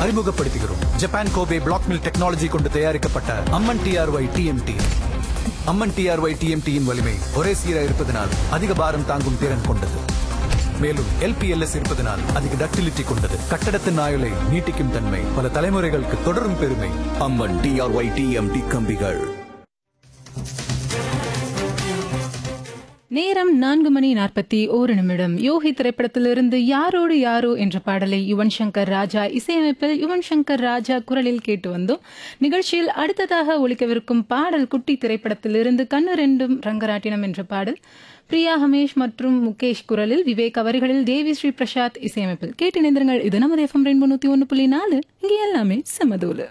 அறிமுகப்படுத்துகிறோம் Japan Kobe black mill technology கொண்டு தயாரிக்கப்பட்ட Amman TRY TMT Amman TRY டிஎம்டியின் வலிமை ஒரே சீராக இருப்பதனால் அதிக பாரம் தாங்கும் திறன் கொண்டது மேலும் எல்பிஎல்எஸ் இருப்பதனால் அதிக டக்டிலிட்டி கொண்டது கட்டடத்தின் ஆயுளை நீட்டிக்கும் தன்மை பல தலைமுறைகளுக்கு தொடரும் பெருமை அம்மன் டிஆர்ஒய் டிஎம்டி கம்பிகள் நேரம் நான்கு மணி நாற்பத்தி ஓரு நிமிடம் யோகி திரைப்படத்திலிருந்து யாரோடு யாரோ என்ற பாடலை யுவன் சங்கர் ராஜா இசையமைப்பில் யுவன் சங்கர் ராஜா குரலில் கேட்டு வந்தோம் நிகழ்ச்சியில் அடுத்ததாக ஒலிக்கவிருக்கும் பாடல் குட்டி திரைப்படத்திலிருந்து கண்ணு ரெண்டும் ரங்கராட்டினம் என்ற பாடல் பிரியா ஹமேஷ் மற்றும் முகேஷ் குரலில் விவேக் அவர்களில் தேவி ஸ்ரீ பிரசாத் இசையமைப்பில் கேட்டு நிந்திரங்கள் இது நமது எஃப்எம் ரெண்டு நூத்தி ஒன்று புள்ளி நாலு இங்கே எல்லாமே சமதூலு